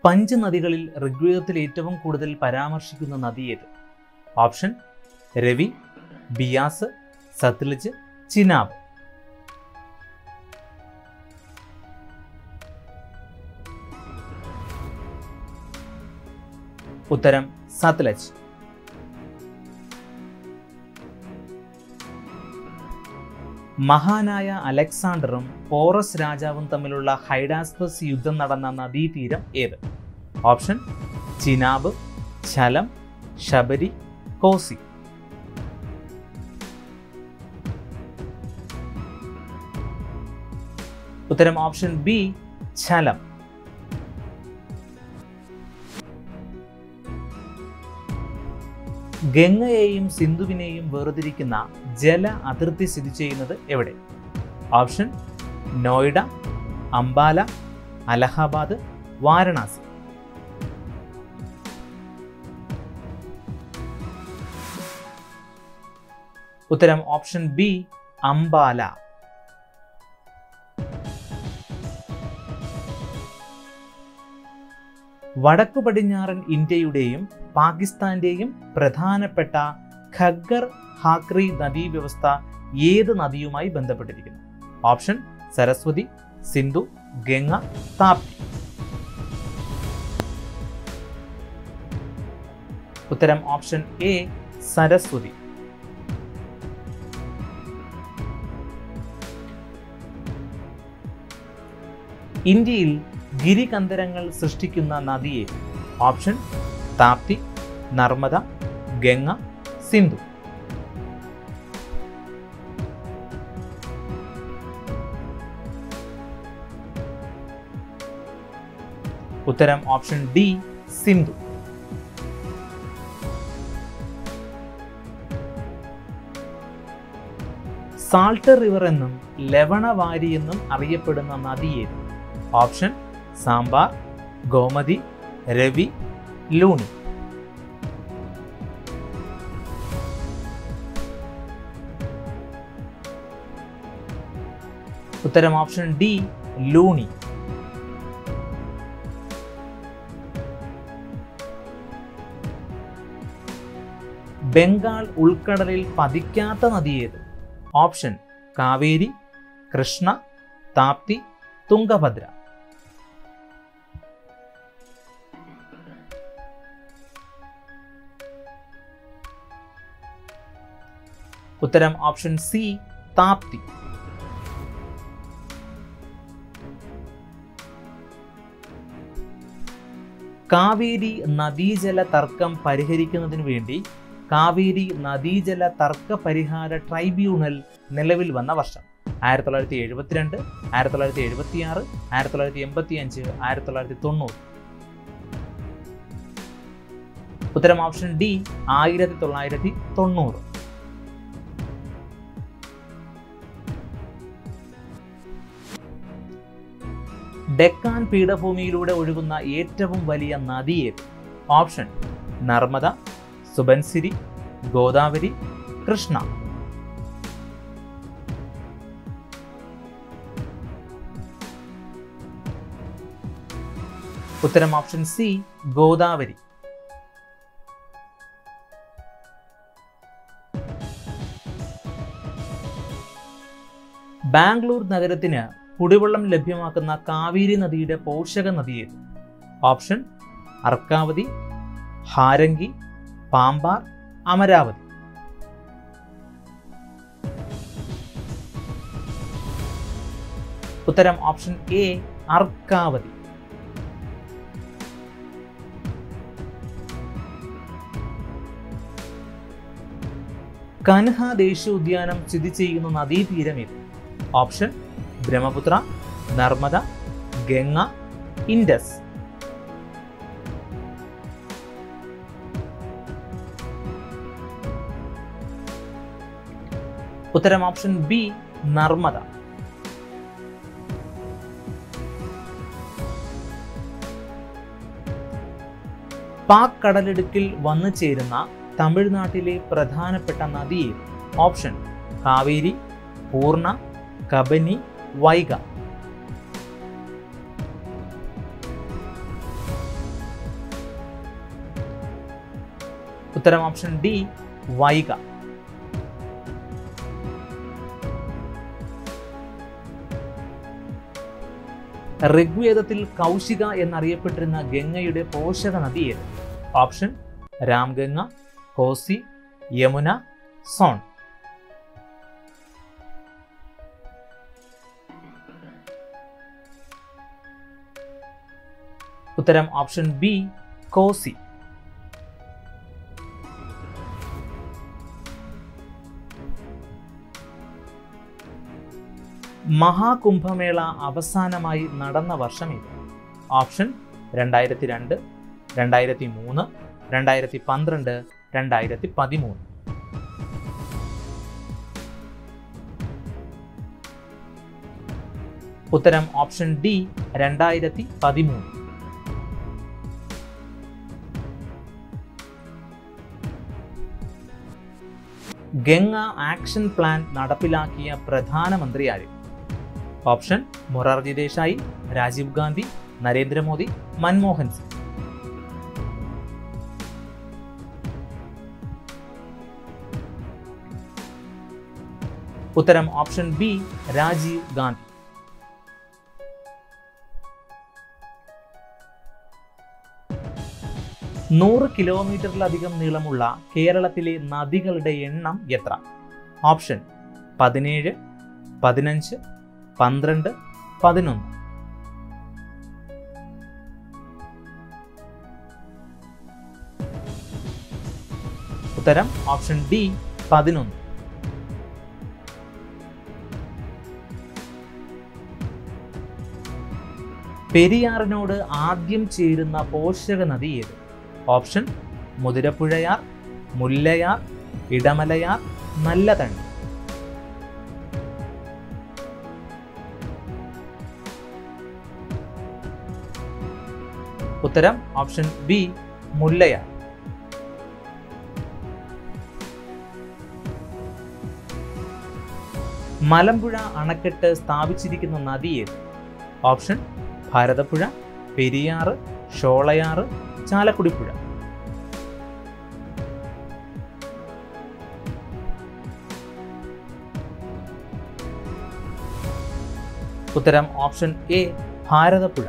Punch നദികളിൽ ഋഗ്വേദത്തിൽ ഏറ്റവും കൂടുതൽ പരാമർശിക്കുന്ന നദി ഏത് ഓപ്ഷൻ രവി ബിയാസ് സത്ലജ് ചിനാബ് ഉത്തരം സത്ലജ് മഹാനായ അലക്സാണ്ടറും പോറസ് രാജാവും തമ്മിലുള്ള ഹൈഡാസ്പസ് യുദ്ധം നടന്ന നദീതീരം ഏത് ഓപ്ഷൻ ചിനാബ് ഛലം ശബരി കോസി ഉത്തരം ഓപ്ഷൻ ബി ഛലം ഗംഗയെയും സിന്ധുവിനെയും വേർതിരിക്കുന്ന ജല അതിർത്തി സ്ഥിതി ചെയ്യുന്നത് എവിടെ ഓപ്ഷൻ നോയിഡ അംബാല അലഹാബാദ് വാരണാസി ഉത്തരം ഓപ്ഷൻ ബി അംബാല വടക്കു പടിഞ്ഞാറൻ ഇന്ത്യയുടെയും പാകിസ്ഥാന്റെയും പ്രധാനപ്പെട്ട ഖഗ്ഗർ ഹാക്രി നദീവ്യവസ്ഥ ഏത് നദിയുമായി ബന്ധപ്പെട്ടിരിക്കുന്നു ഓപ്ഷൻ സരസ്വതി സിന്ധു ഗംഗ താപ്തി ഉത്തരം ഓപ്ഷൻ എ സരസ്വതി ഇന്ത്യയിൽ ഗിരികന്ധരങ്ങൾ സൃഷ്ടിക്കുന്ന നദിയെ ഓപ്ഷൻ താപ്തി നർമ്മദ ഗംഗ സിന്ധു ഉത്തരം option D Sindhu salt river എന്നും ലവണവാരി എന്നും അറിയപ്പെടുന്ന നദി ഏത് ഓപ്ഷൻ സാമ്പാർ ഗോമതി രവി ലൂണി ഉത്തരം ഓപ്ഷൻ ഡി ലൂണി ബംഗാൾ ഉൾക്കടലിൽ പതിക്കാത്ത നദി ഏത് ഓപ്ഷൻ കാവേരി കൃഷ്ണ താപ്തി തുംഗഭദ്ര ഉത്തരം ഓപ്ഷൻ സി താപ്തി കാവേരി നദീജല തർക്കം പരിഹരിക്കുന്നതിന് വേണ്ടി കാവേരി നദീജല തർക്ക പരിഹാര ട്രൈബ്യൂണൽ നിലവിൽ വന്ന വർഷം ആയിരത്തി തൊള്ളായിരത്തി എഴുപത്തിരണ്ട് ആയിരത്തി തൊള്ളായിരത്തി എഴുപത്തി ആറ് ആയിരത്തി തൊള്ളായിരത്തി എൺപത്തി അഞ്ച് ആയിരത്തി തൊള്ളായിരത്തി തൊണ്ണൂറ് ഉത്തരം ഓപ്ഷൻ ഡി ആയിരത്തി തൊള്ളായിരത്തി തൊണ്ണൂറ് ഡെക്കാൻ പീഠഭൂമിയിലൂടെ ഒഴുകുന്ന ഏറ്റവും വലിയ നദി ഏത് ഓപ്ഷൻ നർമ്മദ സുബൻസിരി ഗോദാവരി കൃഷ്ണ ഉത്തരം ഓപ്ഷൻ സി ഗോദാവരി ബാംഗ്ലൂർ നഗരത്തിന് കുടിവെള്ളം ലഭ്യമാക്കുന്ന കാവേരി നദിയുടെ പോഷക നദി ഏത് ഓപ്ഷൻ അർക്കാവതി ഹാരംഗി പാമ്പാർ അമരാവതി ഉത്തരം ഓപ്ഷൻ എ അർക്കാവതി കൻഹ ദേശീയോദ്യാനം സ്ഥിതി ചെയ്യുന്ന നദീതീരം ഏത് ഓപ്ഷൻ ബ്രഹ്മപുത്ര നർമ്മദ ഗംഗ ഇൻഡസ് ഉത്തരം ഓപ്ഷൻ ബി നർമ്മദ പാക് കടലിടുക്കിൽ വന്നു ചേരുന്ന തമിഴ്നാട്ടിലെ പ്രധാനപ്പെട്ട നദി ഏത്? ഓപ്ഷൻ കാവേരി പൂർണ്ണ കബനി വൈഗ ഉത്തരം ഓപ്ഷൻ ഡി വൈഗ ഋഗ്വേദത്തിൽ കൗശിക എന്നറിയപ്പെട്ടിരുന്ന ഗംഗയുടെ പോഷക നദി ഏത് ഓപ്ഷൻ രാംഗംഗ കോസി യമുന സോൺ ഉത്തരം ഓപ്ഷൻ ബി കോസി മഹാകുംഭമേള അവസാനമായി നടന്ന വർഷം ഇത് ഓപ്ഷൻ രണ്ടായിരത്തി രണ്ട് രണ്ടായിരത്തി മൂന്ന് രണ്ടായിരത്തി പന്ത്രണ്ട് രണ്ടായിരത്തി പതിമൂന്ന് ഉത്തരം ഓപ്ഷൻ ഡി രണ്ടായിരത്തി പതിമൂന്ന് ഗംഗ ആക്ഷൻ പ്ലാൻ നടപ്പിലാക്കിയ പ്രധാനമന്ത്രി ആര് ഓപ്ഷൻ മൊറാർജി ദേശായി രാജീവ് ഗാന്ധി നരേന്ദ്രമോദി മൻമോഹൻ സിംഗ് ഉത്തരം ഓപ്ഷൻ ബി രാജീവ് ഗാന്ധി നൂറ് കിലോമീറ്ററിലധികം നീളമുള്ള കേരളത്തിലെ നദികളുടെ എണ്ണം എത്ര ഓപ്ഷൻ പതിനേഴ് പതിനഞ്ച് പന്ത്രണ്ട് പതിനൊന്ന് ഉത്തരം ഓപ്ഷൻ ഡി പതിനൊന്ന് പെരിയാറിനോട് ആദ്യം ചേരുന്ന പോഷക നദി ഏത് ഓപ്ഷൻ മുതിരപ്പുഴയാർ മുല്ലയാർ ഇടമലയാർ നല്ലതണ്ണി ഉത്തരം ഓപ്ഷൻ ബി മുല്ലയാർ മലമ്പുഴ അണക്കെട്ട് സ്ഥാപിച്ചിരിക്കുന്ന നദി ഏത് ഓപ്ഷൻ ഭാരതപ്പുഴ പെരിയാറ് ഷോളയാറ് ചാലക്കുടിപ്പുഴ ഉത്തരം ഓപ്ഷൻ എ ഭാരതപ്പുഴ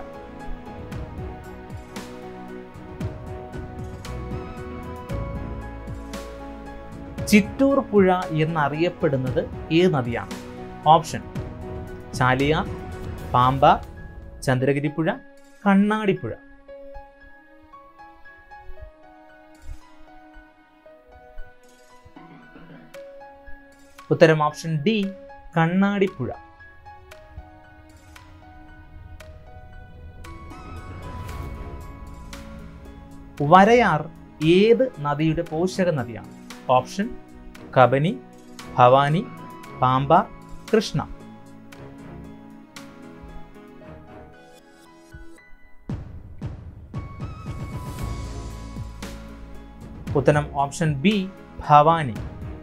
ചിറ്റൂർ പുഴ എന്നറിയപ്പെടുന്നത് ഏത് നദിയാണ് ഓപ്ഷൻ ചാലിയാർ പാമ്പാർ ചന്ദ്രഗിരിപ്പുഴ കണ്ണാടിപ്പുഴ ഉത്തരം ഓപ്ഷൻ ഡി കണ്ണാടിപ്പുഴ വരയാർ ഏത് നദിയുടെ പോഷക നദിയാണ് ഓപ്ഷൻ കബനി ഭവാനി പാമ്പാർ കൃഷ്ണ ഉത്തരം ഓപ്ഷൻ ബി ഭവാനി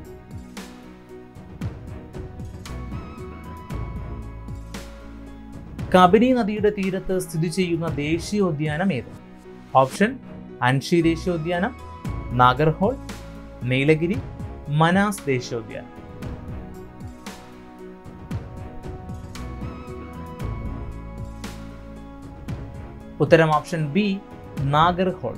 കബനി നദിയുടെ തീരത്ത് സ്ഥിതി ചെയ്യുന്ന ദേശീയോദ്യാനം ഏത് ഓപ്ഷൻ അൻഷി ദേശീയോദ്യാനം നാഗർഹോൾ നീലഗിരി മനാസ് ദേശീയോദ്യാനം ഉത്തരം option B Nagarhole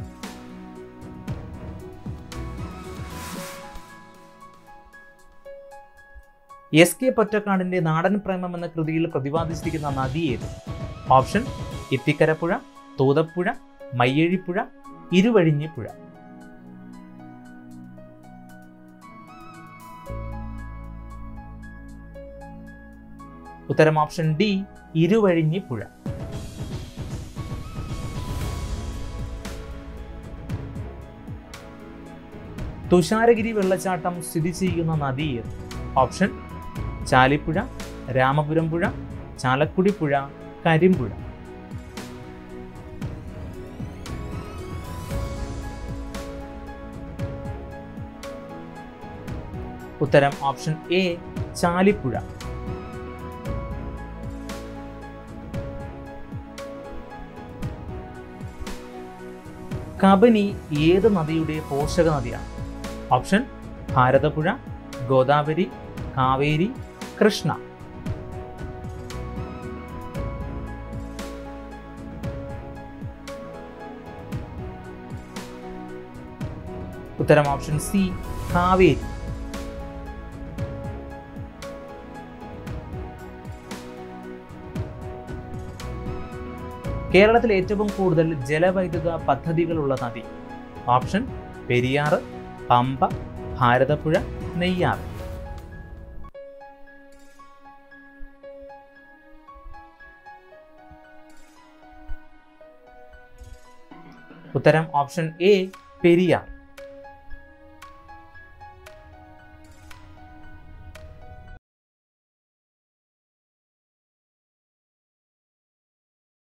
S K പൊറ്റക്കാടിന്റെ നാടൻ പ്രേമം എന്ന കൃതിയിൽ പ്രതിപാദിച്ചിരിക്കുന്ന നദി ഏത് ഓപ്ഷൻ ഇത്തിക്കരപ്പുഴ തൂതപ്പുഴ മയ്യഴിപ്പുഴ ഇരുവഴിഞ്ഞിപ്പുഴ ഉത്തരം ഓപ്ഷൻ ഡി ഇരുവഴിഞ്ഞിപ്പുഴ തുഷാരഗിരി വെള്ളച്ചാട്ടം സ്ഥിതി ചെയ്യുന്ന നദി ഏത് ഓപ്ഷൻ ചാലിപ്പുഴ രാമപുരം പുഴ ചാലക്കുടി പുഴ കരിമ്പുഴ ഉത്തരം ഓപ്ഷൻ എ ചാലിപ്പുഴ കബനി ഏത് നദിയുടെ പോഷക നദിയാണ് ഓപ്ഷൻ ഭാരതപ്പുഴ ഗോദാവരി കാവേരി കൃഷ്ണ ഉത്തരം ഓപ്ഷൻ സി കാവേരി കേരളത്തിൽ ഏറ്റവും കൂടുതൽ ജലവൈദ്യുത പദ്ധതികളുള്ള നദി ഓപ്ഷൻ പെരിയാറ് പമ്പ ഭാരതപ്പുഴ നെയ്യാറ് ഉത്തരം ഓപ്ഷൻ എ പെരിയാർ